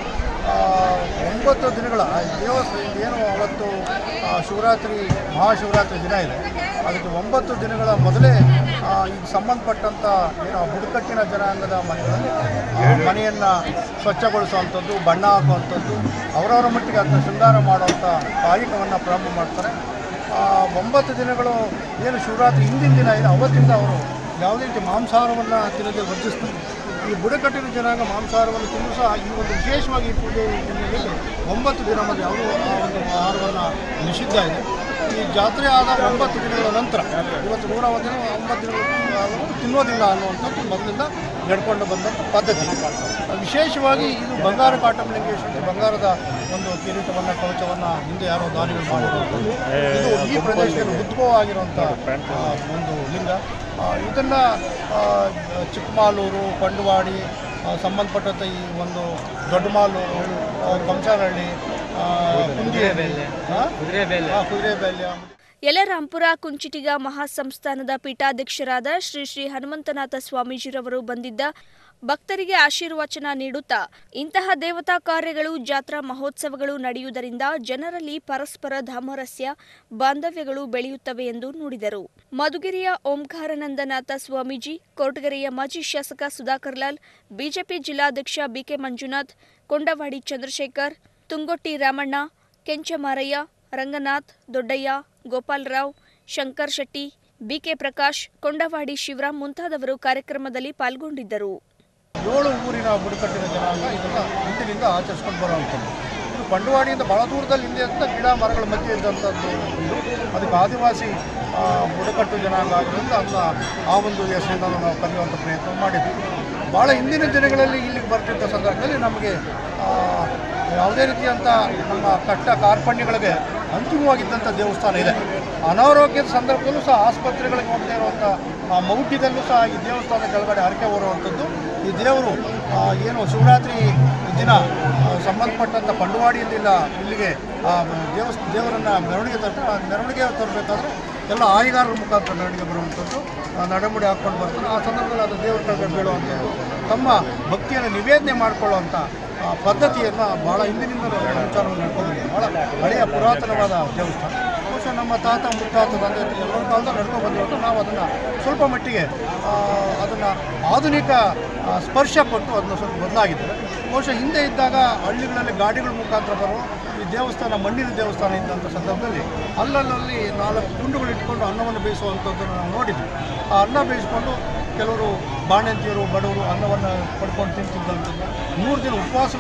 Speaker 7: ಆ, ಒಂಬತ್ತು ದಿನಗಳ ಆ ದೇವಸ್ಥಾನ ಏನು ಅವತ್ತು ಆ, ಶಿವರಾತ್ರಿ ಮಹಾಶಿವರಾತ್ರಿ ದಿನ ಇದೆ ಅದಕ್ಕೆ ಒಂಬತ್ತು ದಿನಗಳ ಮೊದಲೇ ಆ, ಈಗ ಸಂಬಂಧಪಟ್ಟಂಥ ಏನು ಬುಡಕಟ್ಟಿನ ಜನಾಂಗದ ಮನೆಗಳಲ್ಲಿ ಆ, ಮನೆಯನ್ನು ಸ್ವಚ್ಛಗೊಳಿಸುವಂಥದ್ದು ಬಣ್ಣ ಹಾಕುವಂಥದ್ದು ಅವರವರ ಮಟ್ಟಿಗೆ ಅದನ್ನ ಶೃಂಗಾರ ಮಾಡುವಂಥ ಕಾರ್ಯಕ್ರಮವನ್ನು ಪ್ರಾರಂಭ ಮಾಡ್ತಾರೆ ಆ, ಒಂಬತ್ತು ದಿನಗಳು ಏನು ಶಿವರಾತ್ರಿ ಹಿಂದಿನ ದಿನ ಇದೆ ಅವತ್ತಿಂದ ಅವರು ಯಾವುದೇ ರೀತಿ ಮಾಂಸಾಹಾರವನ್ನು ತಿನ್ನದೆ ವರ್ಜಿಸ್ತಾರೆ ಈ ಬುಡಕಟ್ಟಿನ ಜನಾಂಗ ಮಾಂಸಾಹಾರವನ್ನು ತಿನ್ನಲು ಸಹ ಈ ಒಂದು ವಿಶೇಷವಾಗಿ ಈ ಪೂಜೆ ಹಿನ್ನೆಲೆಯಲ್ಲಿ ಒಂಬತ್ತು ದಿನ ಮತ್ತು ಯಾವುದೂ ಆ ಒಂದು ಆಹಾರವನ್ನು ನಿಷಿದ್ಧ ಇದೆ ಈ ಜಾತ್ರೆ ಆದ ಒಂಬತ್ತು ದಿನಗಳ ನಂತರ ಇವತ್ತು ನೂರ ಒಂದು ದಿನ ಒಂಬತ್ತು ದಿನಗಳು ಆದರೂ ತಿನ್ನೋದಿಲ್ಲ ಅನ್ನುವಂಥದ್ದು ಮೊದಲಿಂದ ನಡ್ಕೊಂಡು ಬಂದಂಥ ಪದ್ಧತಿ ವಿಶೇಷವಾಗಿ ಇದು ಬಂಗಾರ ಕಾಟಮಲಿಂಗೇಶ್ವರ ಬಂಗಾರದ ಒಂದು ಕಿರೀಟವನ್ನು ಕವಚವನ್ನು ಹಿಂದೆ ಯಾರೋ ದಾನಿಗಳು ಮಾಡಿರುವಂಥದ್ದು ಇದು ಈ ಪ್ರದೇಶದಲ್ಲಿ ಉದ್ಭವ ಆಗಿರುವಂಥ ಆ, ಒಂದು ಲಿಂಗ ಆ, ಇದನ್ನ ಆ, ಚಿಕ್ಕಮಾಲೂರು ಕೊಂಡವಾಡಿ ಆ, ಸಂಬಂಧಪಟ್ಟಂಥ ಈ ಒಂದು ದೊಡ್ಡಮಾಲೂರು ಆ, ಕಂಸಾರಹಳ್ಳಿ ಆ, ಕುಂದಿಹಳ್ಳಿ ಆ? ಆ, ಕುದುರೆಬೆಲೆ
Speaker 1: ಯಲರಾಂಪುರ ಕುಂಚಿಟಿಗ ಮಹಾಸಂಸ್ಥಾನದ ಪೀಠಾಧ್ಯಕ್ಷರಾದ ಶ್ರೀ ಶ್ರೀ ಹನುಮಂತನಾಥ ಸ್ವಾಮೀಜಿರವರು ಬಂದಿದ್ದ ಭಕ್ತರಿಗೆ ಆಶೀರ್ವಚನ ನೀಡುತ್ತಾ ಇಂತಹ ದೇವತಾ ಕಾರ್ಯಗಳು ಜಾತ್ರಾ ಮಹೋತ್ಸವಗಳು ನಡೆಯುವುದರಿಂದ ಜನರಲ್ಲಿ ಪರಸ್ಪರ ಧಾಮರಸ್ಯ ಬಾಂಧವ್ಯಗಳು ಬೆಳೆಯುತ್ತವೆ ಎಂದು ನುಡಿದರು ಮಧುಗಿರಿಯ ಓಂಕಾರಾನಂದನಾಥ ಸ್ವಾಮೀಜಿ ಕೊರಟಗೆರೆಯ ಮಾಜಿ ಶಾಸಕ ಸುಧಾಕರ್ ಲಾಲ್ ಬಿಜೆಪಿ ಜಿಲ್ಲಾಧ್ಯಕ್ಷ ಬಿಕೆ ಮಂಜುನಾಥ್ ಕೊಂಡವಾಡಿ ಚಂದ್ರಶೇಖರ್ ತುಂಗೊಟ್ಟಿ ರಾಮಣ್ಣ ಕೆಂಚಮಾರಯ್ಯ ರಂಗನಾಥ್ ದೊಡ್ಡಯ್ಯ ಗೋಪಾಲರಾವ್ ಶಂಕರ್ ಶೆಟ್ಟಿ ಬಿಕೆ ಪ್ರಕಾಶ್ ಕೊಂಡವಾಡಿ ಶಿವರಾಮ್ ಮುಂತಾದವರು ಕಾರ್ಯಕ್ರಮದಲ್ಲಿ ಪಾಲ್ಗೊಂಡಿದ್ದರು
Speaker 7: ಏಳು ಊರಿನ ಬುಡಕಟ್ಟಿನ ಜನಾಂಗ ಇದನ್ನ ಹಿಂದಿನಿಂದ ಆಚರಿಸ್ಕೊಂಡು ಬರುವಂಥದ್ದು ಇದು ಬಂಡವಾಡಿಯಿಂದ ಬಹಳ ದೂರದಲ್ಲಿ ಹಿಂದೆ ಅಂತ ಗಿಡ ಮರಗಳ ಮಧ್ಯೆ ಇದ್ದಂಥದ್ದು ಒಂದು ಅದಕ್ಕೆ ಆದಿವಾಸಿ ಆ, ಬುಡಕಟ್ಟು ಜನಾಂಗ ಆಗಿರೋದ್ರಿಂದ ಅದನ್ನ ಆ ಒಂದು ಹೆಸರಿಂದ ನಾವು ಕರೆಯುವಂಥ ಪ್ರಯತ್ನ ಮಾಡಿದ್ವಿ ಭಾಳ ಹಿಂದಿನ ದಿನಗಳಲ್ಲಿ ಇಲ್ಲಿಗೆ ಬರ್ತಿದ್ದ ಸಂದರ್ಭದಲ್ಲಿ ನಮಗೆ ಆ, ಯಾವುದೇ ರೀತಿಯಂಥ ನಮ್ಮ ಕಟ್ಟ ಕಾರ್ಪಣ್ಯಗಳಿಗೆ ಅಂತಿಮವಾಗಿದ್ದಂಥ ದೇವಸ್ಥಾನ ಇದೆ ಅನಾರೋಗ್ಯದ ಸಂದರ್ಭದಲ್ಲೂ ಸಹ ಆಸ್ಪತ್ರೆಗಳಿಗೆ ಹೋಗದೇ ಇರುವಂಥ ಆ ಮೌಢ್ಯದಲ್ಲೂ ಸಹ ಈ ದೇವಸ್ಥಾನದ ಕೆಳಗಡೆ ಹರಕೆ ಹೊರುವಂಥದ್ದು ಈ ದೇವರು ಆ, ಏನು ಶಿವರಾತ್ರಿ ದಿನ ಆ, ಸಂಬಂಧಪಟ್ಟಂಥ ಬಂಡವಾಡಿಯಿಂದ ಇಲ್ಲಿಗೆ ಆ ದೇವಸ್ ದೇವರನ್ನು ಮೆರವಣಿಗೆ ತರ್ತಾರೆ ಆ ಮೆರವಣಿಗೆ ತರಬೇಕಾದ್ರೆ ಎಲ್ಲ ಆಯಿಗಾರರ ಮುಖಾಂತರ ಮೆರವಣಿಗೆ ಬರುವಂಥದ್ದು ಆ, ನಡಮುಡಿ ಹಾಕ್ಕೊಂಡು ಬರ್ತಾರೆ ಆ ಸಂದರ್ಭದಲ್ಲಿ ಅದು ದೇವರ ಕೆಳಗಡೆ ಬೀಳುವಂಥದ್ದು ತಮ್ಮ ಭಕ್ತಿಯನ್ನು ನಿವೇದನೆ ಮಾಡಿಕೊಳ್ಳುವಂಥ ಆ ಪದ್ಧತಿಯನ್ನು ಭಾಳ ಹಿಂದಿನಿಂದ ವಿಚಾರವನ್ನು ನಡ್ಕೊಂಡಿದ್ದೀವಿ ಭಾಳ ಹಳೆಯ ಪುರಾತನವಾದ ದೇವಸ್ಥಾನ ಬಹುಶಃ ನಮ್ಮ ತಾತ ಮುತ್ತಾತ ತಂದೆ ಎಲ್ಲರ ಕಾಲದಲ್ಲಿ ನಡ್ಕೊಂಡು ಬಂದಿರೋದು ನಾವು ಅದನ್ನು ಸ್ವಲ್ಪ ಮಟ್ಟಿಗೆ ಅದನ್ನು ಆಧುನಿಕ ಆ, ಸ್ಪರ್ಶ ಕೊಟ್ಟು ಅದನ್ನು ಸ್ವಲ್ಪ ಬದಲಾಗಿದೆ ಬಹುಶಃ ಹಿಂದೆ ಇದ್ದಾಗ ಹಳ್ಳಿಗಳಲ್ಲಿ ಗಾಡಿಗಳ ಮುಖಾಂತರ ಬರೋ ಈ ದೇವಸ್ಥಾನ ಮಣ್ಣಿನ ದೇವಸ್ಥಾನ ಇದ್ದಂಥ ಸಂದರ್ಭದಲ್ಲಿ ಅಲ್ಲಲ್ಲಿ ನಾಲ್ಕು ಗುಂಡುಗಳು ಇಟ್ಕೊಂಡು ಅನ್ನವನ್ನು ಬೇಯಿಸುವಂಥದ್ದನ್ನು ನಾವು ನೋಡಿದ್ವಿ ಆ ಅನ್ನ ಬೇಯಿಸ್ಕೊಂಡು ಕೆಲವರು ಬಾಣಂತಿಯರು ಬಡವರು ಅನ್ನವನ್ನು ಪಡ್ಕೊಂಡು ತಿಂತಿದ್ದಂಥದ್ದು ಮೂರು ದಿನ ಉಪವಾಸವೇ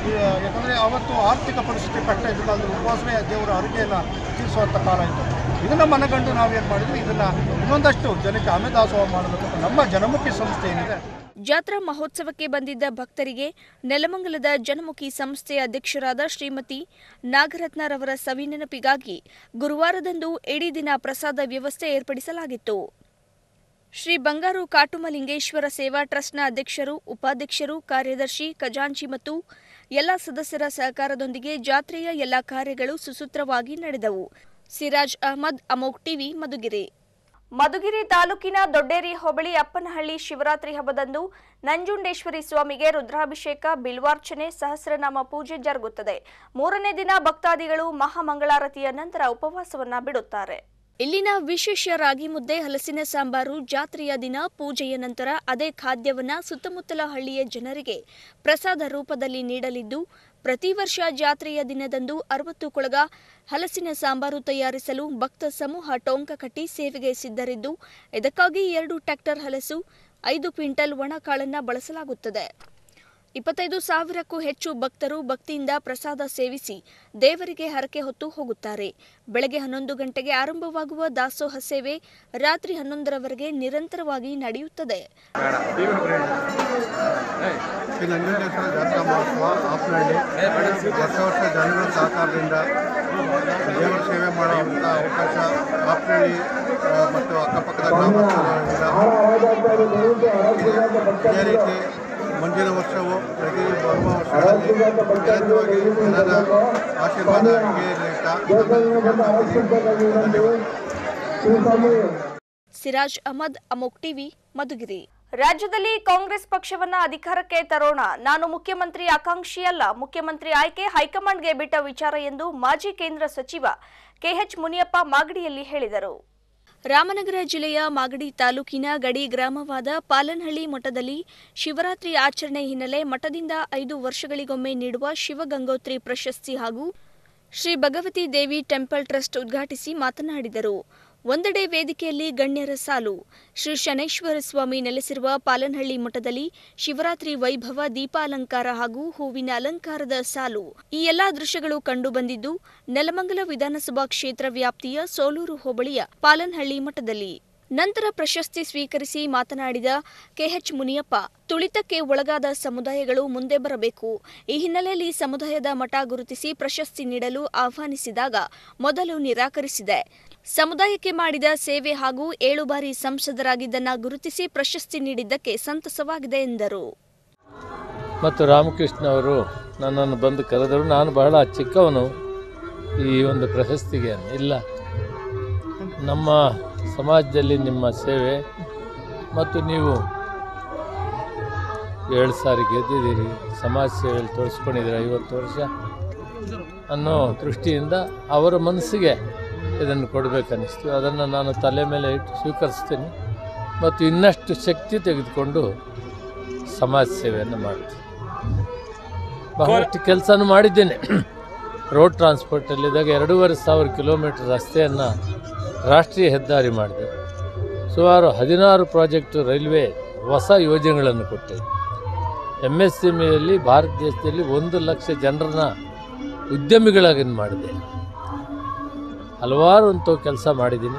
Speaker 7: ಯಾಕಂದರೆ ಅವತ್ತು ಆರ್ಥಿಕ ಪರಿಸ್ಥಿತಿ ಕಷ್ಟ ಇದ್ದಿಲ್ಲ ಅದ್ರ ಉಪವಾಸವೇ ದೇವರ ಅರಿಗೆಯನ್ನು ತೀರಿಸುವಂಥ ಕಾಲ ಇತ್ತು ಇದನ್ನು ಮನಗಂಡು ನಾವೇನು ಮಾಡಿದ್ವಿ ಇದನ್ನು ಇನ್ನೊಂದಷ್ಟು ಜನಕ್ಕೆ ಅನ್ನದಾಸೋಹ ಮಾಡಬೇಕು ಅಂತ ನಮ್ಮ ಜನಮುಖಿ ಸಂಸ್ಥೆ ಏನಿದೆ
Speaker 1: ಜಾತ್ರಾ ಮಹೋತ್ಸವಕ್ಕೆ ಬಂದಿದ್ದ ಭಕ್ತರಿಗೆ ನೆಲಮಂಗಲದ ಜನಮುಖಿ ಸಂಸ್ಥೆಯ ಅಧ್ಯಕ್ಷರಾದ ಶ್ರೀಮತಿ ನಾಗರತ್ನರವರ ಸವಿನೆನಪಿಗಾಗಿ ಗುರುವಾರದಂದು ಇಡೀ ದಿನ ಪ್ರಸಾದ ವ್ಯವಸ್ಥೆ ಏರ್ಪಡಿಸಲಾಗಿತ್ತು ಶ್ರೀ ಬಂಗಾರು ಕಾಟುಮಲಿಂಗೇಶ್ವರ ಸೇವಾ ಟ್ರಸ್ಟ್ನ ಅಧ್ಯಕ್ಷರು ಉಪಾಧ್ಯಕ್ಷರು ಕಾರ್ಯದರ್ಶಿ ಖಜಾಂಚಿ ಮತ್ತು ಎಲ್ಲ ಸದಸ್ಯರ ಸಹಕಾರದೊಂದಿಗೆ ಜಾತ್ರೆಯ ಎಲ್ಲ ಕಾರ್ಯಗಳು ಸುಸೂತ್ರವಾಗಿ ನಡೆದವು ಸಿರಾಜ್ ಅಹಮದ್ ಅಮೋಕ್ ಟಿವಿ ಮಧುಗಿರಿ ಮಧುಗಿರಿ ತಾಲೂಕಿನ ದೊಡ್ಡೇರಿ ಹೋಬಳಿ ಅಪ್ಪನಹಳ್ಳಿ ಶಿವರಾತ್ರಿ ಹಬ್ಬದಂದು ನಂಜುಂಡೇಶ್ವರಿ ಸ್ವಾಮಿಗೆ ರುದ್ರಾಭಿಷೇಕ ಬಿಲ್ವಾರ್ಚನೆ ಸಹಸ್ರನಾಮ ಪೂಜೆ ಜರುಗುತ್ತದೆ ಮೂರನೇ ದಿನ ಭಕ್ತಾದಿಗಳು ಮಹಾಮಂಗಳಾರತಿಯ ನಂತರ ಉಪವಾಸವನ್ನ ಬಿಡುತ್ತಾರೆ ಇಲ್ಲಿನ ವಿಶೇಷ ರಾಗಿ ಮುದ್ದೆ ಹಲಸಿನ ಸಾಂಬಾರು ಜಾತ್ರೆಯ ದಿನ ಪೂಜೆಯ ನಂತರ ಅದೇ ಖಾದ್ಯವನ್ನ ಸುತ್ತಮುತ್ತಲ ಹಳ್ಳಿಯ ಜನರಿಗೆ ಪ್ರಸಾದ ರೂಪದಲ್ಲಿ ನೀಡಲಿದ್ದು ಪ್ರತಿ ವರ್ಷ ಜಾತ್ರೆಯ ದಿನದಂದು ಅರವತ್ತು ಕೊಳಗ ಹಲಸಿನ ಸಾಂಬಾರು ತಯಾರಿಸಲು ಭಕ್ತ ಸಮೂಹ ಟೊಂಕ ಕಟ್ಟಿ ಸೇವೆಗೆ ಸಿದ್ಧರಿದ್ದು ಇದಕ್ಕಾಗಿ ಎರಡು ಟ್ರ್ಯಾಕ್ಟರ್ ಹಲಸು ಐದು ಕ್ವಿಂಟಲ್ ಒಣ ಕಾಳನ್ನ ಬಳಸಲಾಗುತ್ತದೆ ಇಪ್ಪತ್ತೈದು ಸಾವಿರಕ್ಕೂ ಹೆಚ್ಚು ಭಕ್ತರು ಭಕ್ತಿಯಿಂದ ಪ್ರಸಾದ ಸೇವಿಸಿ ದೇವರಿಗೆ ಹರಕೆ ಹೊತ್ತು ಹೋಗುತ್ತಾರೆ ಬೆಳಗ್ಗೆ ಹನ್ನೊಂದು ಗಂಟೆಗೆ ಆರಂಭವಾಗುವ ದಾಸೋಹ ಸೇವೆ ರಾತ್ರಿ ಹನ್ನೊಂದರವರೆಗೆ ನಿರಂತರವಾಗಿ ನಡೆಯುತ್ತದೆ
Speaker 7: ಶ್ರೀ ನಂಜುಂಡೇಶ್ವರ ಜಾತ್ರಾ ಮಹೋತ್ಸವ ಆಪ್ನಹಳ್ಳಿ ವರ್ಷ ವರ್ಷ ಜನಗಳ ಸಹಕಾರದಿಂದ ದೇವರ ಸೇವೆ ಮಾಡುವಂಥ ಅವಕಾಶ ಆಪ್ನಹಳ್ಳಿ ಆ, ಮತ್ತು ಅಕ್ಕಪಕ್ಕದ ಗ್ರಾಮಸ್ಥರಿಂದ ಇದೇ ರೀತಿ ಮುಂದಿನ ವರ್ಷವೂ ಪ್ರತಿ ಬರುವ ವರ್ಷಗಳಲ್ಲಿ ನಿರಂತರವಾಗಿ ಜನರ ಆಶೀರ್ವಾದ ಹೀಗೆ ಇರಲಿ ಅಂತ ಧನ್ಯವಾದ
Speaker 1: ಸಿರಾಜ್ ಅಹಮದ್ ಅಮೋಕ್ ಟಿವಿ ಮಧುಗಿರಿ ರಾಜ್ಯದಲ್ಲಿ ಕಾಂಗ್ರೆಸ್ ಪಕ್ಷವನ್ನ ಅಧಿಕಾರಕ್ಕೆ ತರೋಣ ನಾನು ಮುಖ್ಯಮಂತ್ರಿ ಆಕಾಂಕ್ಷಿಯಲ್ಲ ಮುಖ್ಯಮಂತ್ರಿ ಆಯ್ಕೆ ಹೈಕಮಾಂಡ್ಗೆ ಬಿಟ್ಟ ವಿಚಾರ ಎಂದು ಮಾಜಿ ಕೇಂದ್ರ ಸಚಿವ ಕೆಎಚ್ ಮುನಿಯಪ್ಪ ಮಾಗಡಿಯಲ್ಲಿ ಹೇಳಿದರು ರಾಮನಗರ ಜಿಲ್ಲೆಯ ಮಾಗಡಿ ತಾಲೂಕಿನ ಗಡಿ ಗ್ರಾಮವಾದ ಪಾಲನಹಳ್ಳಿ ಮಠದಲ್ಲಿ ಶಿವರಾತ್ರಿ ಆಚರಣೆ ಹಿನ್ನೆಲೆ ಮಠದಿಂದ ಐದು ವರ್ಷಗಳಿಗೊಮ್ಮೆ ನೀಡುವ ಶಿವಗಂಗೋತ್ರಿ ಪ್ರಶಸ್ತಿ ಹಾಗೂ ಶ್ರೀ ಭಗವತಿ ದೇವಿ ಟೆಂಪಲ್ ಟ್ರಸ್ಟ್ ಉದ್ಘಾಟಿಸಿ ಮಾತನಾಡಿದರು ಒಂದೆಡೆ ವೇದಿಕೆಯಲ್ಲಿ ಗಣ್ಯರ ಸಾಲು ಶ್ರೀ ಶನೇಶ್ವರ ಸ್ವಾಮಿ ನೆಲೆಸಿರುವ ಪಾಲನಹಳ್ಳಿ ಮಠದಲ್ಲಿ ಶಿವರಾತ್ರಿ ವೈಭವ ದೀಪಾಲಂಕಾರ ಹಾಗೂ ಹೂವಿನ ಅಲಂಕಾರದ ಸಾಲು ಈ ಎಲ್ಲಾ ದೃಶ್ಯಗಳು ಕಂಡುಬಂದಿದ್ದು ನೆಲಮಂಗಲ ವಿಧಾನಸಭಾ ಕ್ಷೇತ್ರ ವ್ಯಾಪ್ತಿಯ ಸೋಲೂರು ಹೋಬಳಿಯ ಪಾಲನಹಳ್ಳಿ ಮಠದಲ್ಲಿ ನಂತರ ಪ್ರಶಸ್ತಿ ಸ್ವೀಕರಿಸಿ ಮಾತನಾಡಿದ ಕೆಎಚ್ ಮುನಿಯಪ್ಪ ತುಳಿತಕ್ಕೆ ಒಳಗಾದ ಸಮುದಾಯಗಳು ಮುಂದೆ ಬರಬೇಕು ಈ ಹಿನ್ನೆಲೆಯಲ್ಲಿ ಸಮುದಾಯದ ಮಠ ಗುರುತಿಸಿ ಪ್ರಶಸ್ತಿ ನೀಡಲು ಆಹ್ವಾನಿಸಿದಾಗ ಮೊದಲು ನಿರಾಕರಿಸಿದೆ ಸಮುದಾಯಕ್ಕೆ ಮಾಡಿದ ಸೇವೆ ಹಾಗೂ ಏಳು ಬಾರಿ ಸಂಸದರಾಗಿದ್ದನ್ನ ಗುರುತಿಸಿ ಪ್ರಶಸ್ತಿ ನೀಡಿದ್ದಕ್ಕೆ ಸಂತಸವಾಗಿದೆ ಎಂದರು
Speaker 8: ಮತ್ತು ರಾಮಕೃಷ್ಣ ಅವರು ನನ್ನನ್ನು ಬಂದು ಕರೆದರು ನಾನು ಬಹಳ ಚಿಕ್ಕವನು ಈ ಒಂದು ಪ್ರಶಸ್ತಿಗೆ ಇಲ್ಲ ನಮ್ಮ ಸಮಾಜದಲ್ಲಿ ನಿಮ್ಮ ಸೇವೆ ಮತ್ತು ನೀವು ಏಳು ಸಾರಿ ಗೆದ್ದಿದ್ದೀರಿ ಸಮಾಜ ಸೇವೆಯಲ್ಲಿ ತೋರಿಸ್ಕೊಂಡಿದ್ದೀರಿ ಐವತ್ತು ವರ್ಷ ಅನ್ನೋ ದೃಷ್ಟಿಯಿಂದ ಅವರ ಮನಸ್ಸಿಗೆ ಇದನ್ನು ಕೊಡಬೇಕನ್ನಿಸ್ತು ಅದನ್ನು ನಾನು ತಲೆ ಮೇಲೆ ಇಟ್ಟು ಸ್ವೀಕರಿಸ್ತೀನಿ ಮತ್ತು ಇನ್ನಷ್ಟು ಶಕ್ತಿ ತೆಗೆದುಕೊಂಡು ಸಮಾಜ ಸೇವೆಯನ್ನು ಮಾಡ್ತೀನಿ ಬಹಳಷ್ಟು ಕೆಲಸನೂ ಮಾಡಿದ್ದೇನೆ ರೋಡ್ ಟ್ರಾನ್ಸ್ಪೋರ್ಟಲ್ಲಿದ್ದಾಗ ಎರಡೂವರೆ ಸಾವಿರ ಕಿಲೋಮೀಟರ್ ರಸ್ತೆಯನ್ನು ರಾಷ್ಟ್ರೀಯ ಹೆದ್ದಾರಿ ಮಾಡಿದೆ ಸುಮಾರು ಹದಿನಾರು ಪ್ರಾಜೆಕ್ಟು ರೈಲ್ವೆ ಹೊಸ ಯೋಜನೆಗಳನ್ನು ಕೊಟ್ಟೆ ಎಮ್ ಎಸ್ ಎಮ್ ಎಲ್ಲಿ ಭಾರತ ದೇಶದಲ್ಲಿ ಒಂದು ಲಕ್ಷ ಜನರನ್ನ ಉದ್ಯಮಿಗಳಾಗಿ ಮಾಡಿದೆ ಹಲವಾರು ಅಂಥವು ಕೆಲಸ ಮಾಡಿದ್ದೀನಿ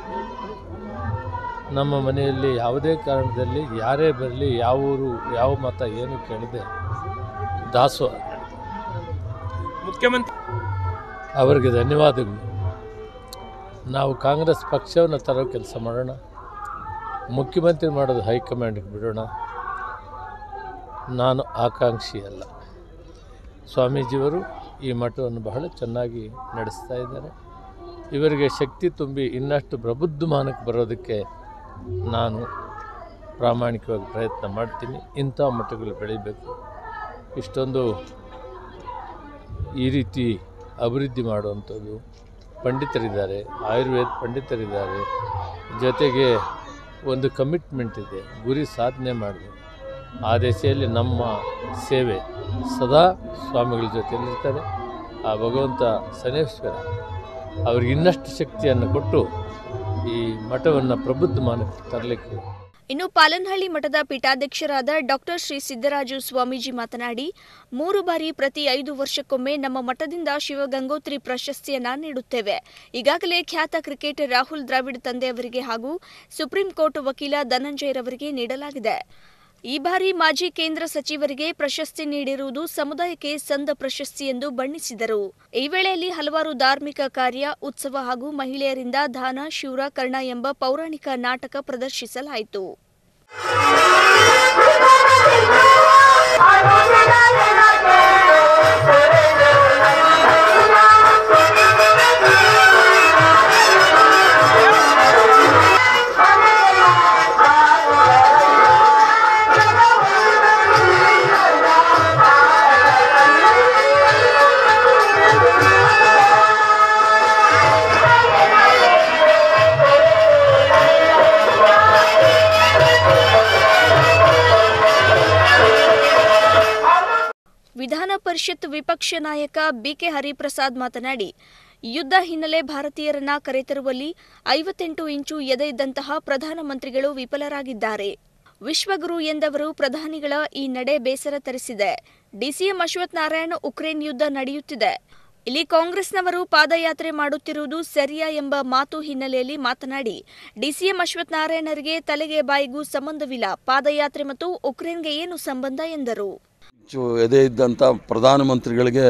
Speaker 8: ನಮ್ಮ ಮನೆಯಲ್ಲಿ ಯಾವುದೇ ಕಾರಣದಲ್ಲಿ ಯಾರೇ ಬರಲಿ ಯಾವ ಊರು ಯಾವ ಮತ ಏನು ಕೇಳದೆ ದಾಸೋಹ
Speaker 3: ಮುಖ್ಯಮಂತ್ರಿ
Speaker 8: ಅವರಿಗೆ ಧನ್ಯವಾದಗಳು ನಾವು ಕಾಂಗ್ರೆಸ್ ಪಕ್ಷವನ್ನು ತರೋ ಕೆಲಸ ಮಾಡೋಣ ಮುಖ್ಯಮಂತ್ರಿ ಮಾಡೋದು ಹೈಕಮಾಂಡ್ಗೆ ಬಿಡೋಣ ನಾನು ಆಕಾಂಕ್ಷಿ ಅಲ್ಲ ಸ್ವಾಮೀಜಿಯವರು ಈ ಮಠವನ್ನು ಬಹಳ ಚೆನ್ನಾಗಿ ನಡೆಸ್ತಾ ಇದ್ದಾರೆ ಇವರಿಗೆ ಶಕ್ತಿ ತುಂಬಿ ಇನ್ನಷ್ಟು ಪ್ರಬುದ್ಧಮಾನಕ್ಕೆ ಬರೋದಕ್ಕೆ ನಾನು ಪ್ರಾಮಾಣಿಕವಾಗಿ ಪ್ರಯತ್ನ ಮಾಡ್ತೀನಿ ಇಂಥ ಮಠಗಳು ಬೆಳಿಬೇಕು ಇಷ್ಟೊಂದು ಈ ರೀತಿ ಅಭಿವೃದ್ಧಿ ಮಾಡುವಂಥದ್ದು ಪಂಡಿತರಿದ್ದಾರೆ ಆಯುರ್ವೇದ ಪಂಡಿತರಿದ್ದಾರೆ ಜೊತೆಗೆ ಒಂದು ಕಮಿಟ್ಮೆಂಟ್ ಇದೆ ಗುರಿ ಸಾಧನೆ ಮಾಡಬೇಕು ಆ ದಿಸೆಯಲ್ಲಿ ನಮ್ಮ ಸೇವೆ ಸದಾ ಸ್ವಾಮಿಗಳ ಜೊತೆಯಲ್ಲಿರ್ತಾರೆ ಆ ಭಗವಂತ ಶನೇಶ್ವರ ಅವ್ರಿಗೆ ಇನ್ನಷ್ಟು ಶಕ್ತಿಯನ್ನು ಕೊಟ್ಟು ಈ ಮಠವನ್ನು ಪ್ರಬುದ್ಧಮಾನಕ್ಕೆ ತರಲಿಕ್ಕೆ
Speaker 1: ಇನ್ನು ಪಾಲನಹಳ್ಳಿ ಮಠದ ಪೀಠಾಧ್ಯಕ್ಷರಾದ ಡಾಕ್ಟರ್ ಶ್ರೀ ಸಿದ್ದರಾಜು ಸ್ವಾಮೀಜಿ ಮಾತನಾಡಿ ಮೂರು ಬಾರಿ ಪ್ರತಿ ಐದು ವರ್ಷಕ್ಕೊಮ್ಮೆ ನಮ್ಮ ಮಠದಿಂದ ಶಿವಗಂಗೋತ್ರಿ ಪ್ರಶಸ್ತಿಯನ್ನ ನೀಡುತ್ತೇವೆ ಈಗಾಗಲೇ ಖ್ಯಾತ ಕ್ರಿಕೆಟರ್ ರಾಹುಲ್ ದ್ರಾವಿಡ್ ತಂದೆಯವರಿಗೆ ಹಾಗೂ ಸುಪ್ರೀಂ ಕೋರ್ಟ್ ವಕೀಲ ಧನಂಜಯರವರಿಗೆ ನೀಡಲಾಗಿದೆ ಈ ಬಾರಿ ಮಾಜಿ ಕೇಂದ್ರ ಸಚಿವರಿಗೆ ಪ್ರಶಸ್ತಿ ನೀಡಿರುವುದು ಸಮುದಾಯಕ್ಕೆ ಸಂದ ಪ್ರಶಸ್ತಿ ಎಂದು ಬಣ್ಣಿಸಿದರು ಈ ವೇಳೆಯಲ್ಲಿ ಹಲವಾರು ಧಾರ್ಮಿಕ ಕಾರ್ಯ ಉತ್ಸವ ಹಾಗೂ ಮಹಿಳೆಯರಿಂದ ದಾನ ಶೂರ ಕರ್ಣ ಎಂಬ ಪೌರಾಣಿಕ ನಾಟಕ ಪ್ರದರ್ಶಿಸಲಾಯಿತು ವಿಧಾನ ಪರಿಷತ್ ವಿಪಕ್ಷ ನಾಯಕ ಬಿಕೆ ಹರಿಪ್ರಸಾದ್ ಮಾತನಾಡಿ ಯುದ್ಧ ಹಿನ್ನೆಲೆ ಭಾರತೀಯರನ್ನ ಕರೆತರುವಲ್ಲಿ ಐವತ್ತೆಂಟು ಇಂಚು ಎದೆ ಇದ್ದಂತಹ ಪ್ರಧಾನಮಂತ್ರಿಗಳು ವಿಫಲರಾಗಿದ್ದಾರೆ ವಿಶ್ವಗುರು ಎಂದವರು ಪ್ರಧಾನಿಗಳ ಈ ನಡೆ ಬೇಸರ ತರಿಸಿದೆ ಡಿಸಿಎಂ ಅಶ್ವಥ್ ನಾರಾಯಣ ಉಕ್ರೇನ್ ಯುದ್ಧ ನಡೆಯುತ್ತಿದೆ ಇಲ್ಲಿ ಕಾಂಗ್ರೆಸ್ನವರು ಪಾದಯಾತ್ರೆ ಮಾಡುತ್ತಿರುವುದು ಸರಿಯಾ ಎಂಬ ಮಾತು ಹಿನ್ನೆಲೆಯಲ್ಲಿ ಮಾತನಾಡಿ ಡಿಸಿಎಂ ಅಶ್ವಥ್ ನಾರಾಯಣರಿಗೆ ತಲೆಗೆ ಬಾಯಿಗೂ ಸಂಬಂಧವಿಲ್ಲ ಪಾದಯಾತ್ರೆ ಮತ್ತು ಉಕ್ರೇನ್ಗೆ ಏನು ಸಂಬಂಧ ಎಂದರು
Speaker 9: ಹೆಚ್ಚು ಎದೆ ಇದ್ದಂಥ ಪ್ರಧಾನಮಂತ್ರಿಗಳಿಗೆ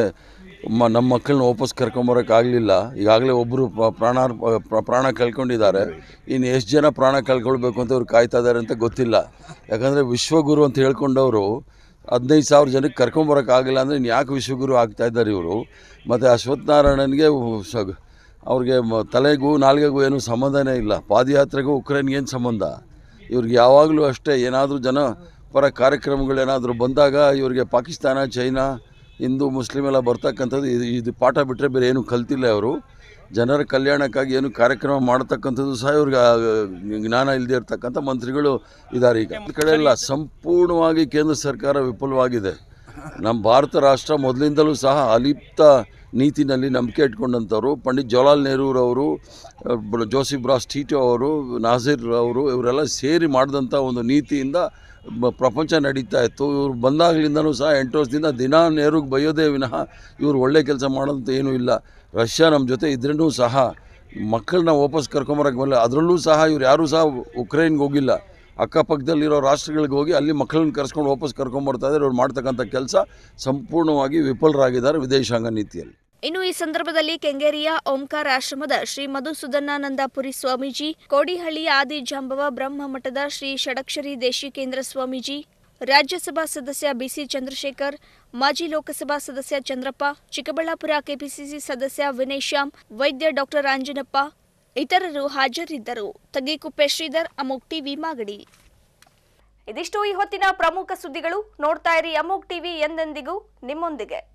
Speaker 9: ಮ ನಮ್ಮ ಮಕ್ಕಳನ್ನ ವಾಪಸ್ ಕರ್ಕೊಂಬರೋಕ್ಕಾಗಲಿಲ್ಲ ಈಗಾಗಲೇ ಒಬ್ಬರು ಪ್ರಾಣ ಪ್ರಾಣ ಕಳ್ಕೊಂಡಿದ್ದಾರೆ ಇನ್ನು ಎಷ್ಟು ಜನ ಪ್ರಾಣ ಕಳ್ಕೊಳ್ಬೇಕು ಅಂತ ಅವ್ರು ಕಾಯ್ತಾ ಇದ್ದಾರೆ ಅಂತ ಗೊತ್ತಿಲ್ಲ ಯಾಕಂದರೆ ವಿಶ್ವಗುರು ಅಂತ ಹೇಳ್ಕೊಂಡವರು ಹದಿನೈದು ಸಾವಿರ ಜನಕ್ಕೆ ಕರ್ಕೊಂಬರೋಕ್ಕಾಗಿಲ್ಲ ಅಂದರೆ ಇನ್ನು ಯಾಕೆ ವಿಶ್ವಗುರು ಆಗ್ತಾ ಇದ್ದಾರೆ ಇವರು ಮತ್ತು ಅಶ್ವತ್ಥನಾರಾಯಣನಿಗೆ ಸ ಅವ್ರಿಗೆ ಮ- ತಲೆಗೂ ನಾಲ್ಗೆಗೂ ಏನೂ ಸಂಬಂಧನೇ ಇಲ್ಲ ಪಾದಯಾತ್ರೆಗೂ ಉಕ್ರೇನ್ಗೆ ಏನು ಸಂಬಂಧ ಇವ್ರಿಗೆ ಯಾವಾಗಲೂ ಅಷ್ಟೇ ಏನಾದರೂ ಜನ ಪರ ಕಾರ್ಯಕ್ರಮಗಳೇನಾದರೂ ಬಂದಾಗ ಇವರಿಗೆ ಪಾಕಿಸ್ತಾನ ಚೈನಾ ಹಿಂದೂ ಮುಸ್ಲಿಮ್ ಎಲ್ಲ ಬರ್ತಕ್ಕಂಥದ್ದು ಇದು ಇದು ಪಾಠ ಬಿಟ್ಟರೆ ಬೇರೆ ಏನು ಕಲ್ತಿಲ್ಲ ಅವರು ಜನರ ಕಲ್ಯಾಣಕ್ಕಾಗಿ ಏನು ಕಾರ್ಯಕ್ರಮ ಮಾಡ್ತಕ್ಕಂಥದ್ದು ಸಹ ಇವ್ರಿಗೆ ಆ, ಜ್ಞಾನ ಇಲ್ಲದೆ ಇರ್ತಕ್ಕಂಥ ಮಂತ್ರಿಗಳು ಇದ್ದಾರೆ ಈಗ ಈ ಕಡೆ ಎಲ್ಲ ಸಂಪೂರ್ಣವಾಗಿ ಕೇಂದ್ರ ಸರ್ಕಾರ ವಿಫಲವಾಗಿದೆ ನಮ್ಮ ಭಾರತ ರಾಷ್ಟ್ರ ಮೊದಲಿಂದಲೂ ಸಹ ಅಲಿಪ್ತ ನೀತಿನಲ್ಲಿ ನಂಬಿಕೆ ಇಟ್ಕೊಂಡಂಥವ್ರು ಪಂಡಿತ್ ಜವಾಹರ್ಲಾಲ್ ನೆಹರೂರವರು ಅಹ್, ಜೋಸಿಫ್ ಬ್ರಾಸ್ ಟೀಟೋ ಅವರು ನಾಜೀರ್ ಅವರು ಇವರೆಲ್ಲ ಸೇರಿ ಮಾಡಿದಂಥ ಒಂದು ನೀತಿಯಿಂದ ಬ- ಪ್ರಪಂಚ ನಡೀತಾ ಇತ್ತು ಇವ್ರು ಬಂದಾಗಲಿಂದನೂ ಸಹ ಎಂಟು ವರ್ಷದಿಂದ ದಿನ ನೆಹರೂಗೆ ಬೈಯೋದೇ ವಿನಃ ಇವ್ರು ಒಳ್ಳೆ ಕೆಲಸ ಮಾಡೋದಂತ ಏನೂ ಇಲ್ಲ ರಷ್ಯಾ ನಮ್ಮ ಜೊತೆ ಇದ್ರೂ ಸಹ ಮಕ್ಕಳನ್ನ ವಾಪಸ್ ಕರ್ಕೊಂಬರಕ್ಕೆ ಬರಲ್ಲ ಅದರಲ್ಲೂ ಸಹ ಇವ್ರು ಯಾರೂ ಸಹ ಉಕ್ರೇನ್ಗೆ ಹೋಗಿಲ್ಲ ಅಕ್ಕಪಕ್ಕದಲ್ಲಿರೋ ರಾಷ್ಟ್ರಗಳಿಗೆ ಹೋಗಿ ಅಲ್ಲಿ ಮಕ್ಕಳನ್ನ ಕರ್ಸ್ಕೊಂಡು ವಾಪಸ್ ಕರ್ಕೊಂಬರ್ತಾ ಇದ್ದಾರೆ ಇವ್ರು ಮಾಡ್ತಕ್ಕಂಥ ಕೆಲಸ ಸಂಪೂರ್ಣವಾಗಿ ವಿಫಲರಾಗಿದ್ದಾರೆ ವಿದೇಶಾಂಗ ನೀತಿಯಲ್ಲಿ
Speaker 1: ಇನ್ನು ಈ ಸಂದರ್ಭದಲ್ಲಿ ಕೆಂಗೇರಿಯ ಓಂಕಾರ ಆಶ್ರಮದ ಶ್ರೀ ಮಧುಸೂದನಾನಂದಪುರಿ ಸ್ವಾಮೀಜಿ ಕೋಡಿಹಳ್ಳಿಯ ಆದಿ ಜಾಂಬವ ಬ್ರಹ್ಮ ಮಠದ ಶ್ರೀ ಷಡಕ್ಷರಿ ದೇಶಿಕೇಂದ್ರ ಸ್ವಾಮೀಜಿ ರಾಜ್ಯಸಭಾ ಸದಸ್ಯ ಬಿಸಿ ಚಂದ್ರಶೇಖರ್ ಮಾಜಿ ಲೋಕಸಭಾ ಸದಸ್ಯ ಚಂದ್ರಪ್ಪ ಚಿಕ್ಕಬಳ್ಳಾಪುರ ಕೆಪಿಸಿಸಿ ಸದಸ್ಯ ವಿನಯ್ ಶ್ಯಾಮ್ ವೈದ್ಯ ಡಾಕ್ಟರ್ ಅಂಜನಪ್ಪ ಇತರರು ಹಾಜರಿದ್ದರು ತಗ್ಗಿಕುಪ್ಪೆ ಶ್ರೀಧರ್ ಅಮೋಕ್ ಟಿವಿ ಮಾಗಡಿ ಇದಿಷ್ಟು ಈ ಹೊತ್ತಿನ ಪ್ರಮುಖ ಸುದ್ದಿಗಳು ನೋಡ್ತಾ ಇರಿ ಅಮೋಕ್ ಟಿವಿ ಎಂದೆಂದಿಗೂ ನಿಮ್ಮೊಂದಿಗೆ